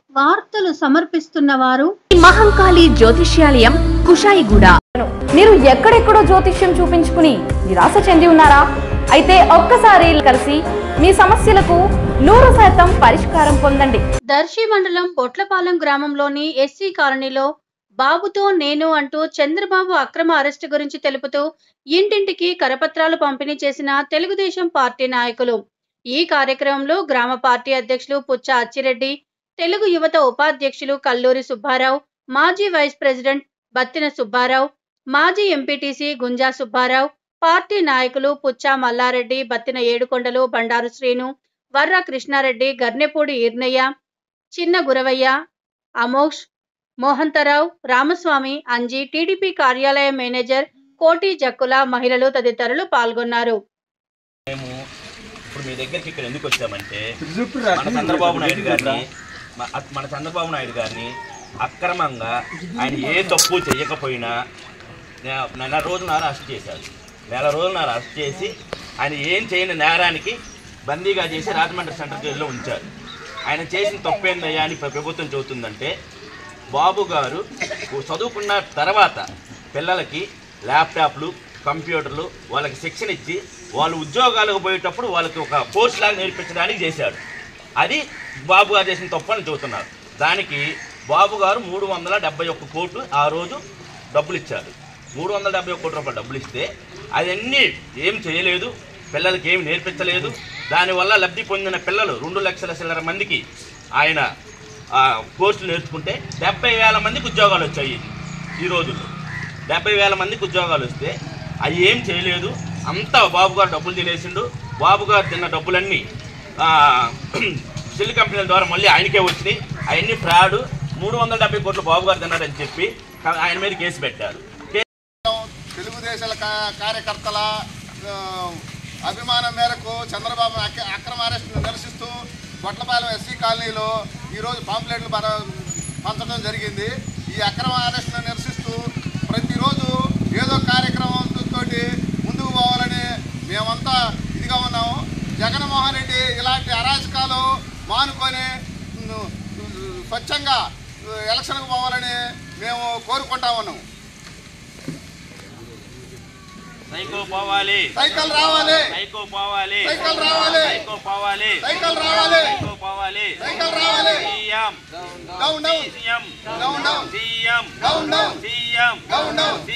వార్తలు సమర్పిస్తున్న వారు మహంకాళి జ్యోతిష్యాలయం కుషాయిగూడ మీరు ఎక్కడెక్కడో జ్యోతిష్యం చూపించుకుని నిరాశ చెంది ఉన్నారా అయితే ఒక్కసారి కలిసి మీ సమస్యలకు నూరు శాతం పరిష్కారం పొందండి దర్శి మండలం పొట్లపాలెం గ్రామంలోని ఎస్సీ కాలనీలో బాబుతో నేను అంటూ చంద్రబాబు అక్రమ అరెస్టు గురించి తెలుపుతూ ఇంటింటికి కరపత్రాలు పంపిణీ చేసిన తెలుగుదేశం పార్టీ నాయకులు ఈ కార్యక్రమంలో గ్రామ పార్టీ అధ్యక్షులు పుచ్చ అచ్చిరెడ్డి తెలుగు యువత ఉపాధ్యక్షులు కల్లూరి సుబ్బారావు మాజీ వైస్ ప్రెసిడెంట్ బత్తిన సుబ్బారావు మాజీ ఎంపీటీసీ గుంజా సుబ్బారావు పార్టీ నాయకులు పుచ్చ మల్లారెడ్డి బత్తిన ఏడుకొండలు బండారు శ్రీను వర్ర కృష్ణారెడ్డి గర్నెపూడి ఈర్నయ్య చిన్న గురవయ్య అమోష్ మోహంతరావు రామస్వామి అంజీ టీడీపీ కార్యాలయ మేనేజర్ కోటి జక్కుల మహిళలు తదితరులు పాల్గొన్నారు మేము ఇప్పుడు మీ దగ్గరికి ఇక్కడ ఎందుకు వచ్చామంటే మన చంద్రబాబు నాయుడు గారిని మ- అ- మన చంద్రబాబు నాయుడు గారిని అక్రమంగా ఆయన ఏ తప్పు చేయకపోయినా నె- నెల రోజున్నర అరెస్ట్ చేశారు నెల రోజున్నర అరెస్ట్ చేసి ఆయన ఏం చేయని నేరానికి బందీగా చేసి రాజమండ్రి సెంట్రల్ జైల్లో ఉంచారు ఆయన చేసిన తప్పేందయ్యా అని ప్ర- ప్రభుత్వం చెబుతుందంటే బాబు గారు చదువుకున్న తర్వాత పిల్లలకి ల్యాప్టాప్లు కంప్యూటర్లు వాళ్ళకి శిక్షణ ఇచ్చి వాళ్ళు ఉద్యోగాలకు పోయేటప్పుడు వాళ్ళకి ఒక కోర్స్ లాగా నేర్పించడానికి చేశాడు అది బాబు గారు చేసిన తప్పు అని చెబుతున్నారు దానికి బాబు గారు మూడు వందల డెబ్బై ఒక్క కోట్లు ఆ రోజు డబ్బులు ఇచ్చారు మూడు వందల డెబ్బై ఒక్క కోట్ల రూపాయలు డబ్బులు ఇస్తే అవన్నీ ఏం చేయలేదు పిల్లలకి ఏమి నేర్పించలేదు దానివల్ల లబ్ధి పొందిన పిల్లలు రెండు లక్షల చిల్లర మందికి ఆయన ఆ, కోర్సులు నేర్చుకుంటే డెబ్బై వేల మందికి ఉద్యోగాలు వచ్చాయి ఈ రోజుల్లో డెబ్బై వేల మందికి ఉద్యోగాలు వస్తే అవి ఏం చేయలేదు అంతా బాబు గారు డబ్బులు తినేసిండు బాబు గారు తిన్న డబ్బులన్నీ ఆ, సెల్ కంపెనీల ద్వారా మళ్ళీ ఆయనకే వచ్చినాయి అవన్నీ ఫ్రాడ్ మూడు వందల డెబ్బై కోట్లు బాబు గారు తిన్నారని చెప్పి ఆయన మీద కేసు పెట్టారు తెలుగుదేశాల కా- కార్యకర్తల ఆ, అభిమానం మేరకు చంద్రబాబు అక- అక్రమ అరెస్టును నిరసిస్తూ గొట్లపాలెం ఎస్సీ కాలనీలో ఈరోజు పాంప్లెట్లు బర పంచడం జరిగింది ఈ అక్రమ అరెస్టును నిరసిస్తూ ప్రతిరోజు ఏదో కార్యక్రమం తోటి ముందుకు పోవాలని మేమంతా ఇదిగా ఉన్నాము జగన్మోహన్ రెడ్డి ఇలాంటి అరాచకాలు మానుకొని ఉమ్, స్వచ్ఛంగా ఎలక్షన్కు పోవాలని మేము కోరుకుంటా ఉన్నాము సైకో పోవాలి సైకిల్ రావాలి సైకో పోవాలి సైకిల్ రావాలి సైకో పోవాలి సైకిల్ రావాలి సైకో పోవాలి సైకిల్ రావాలి CM down down CM down down CM down down CM down down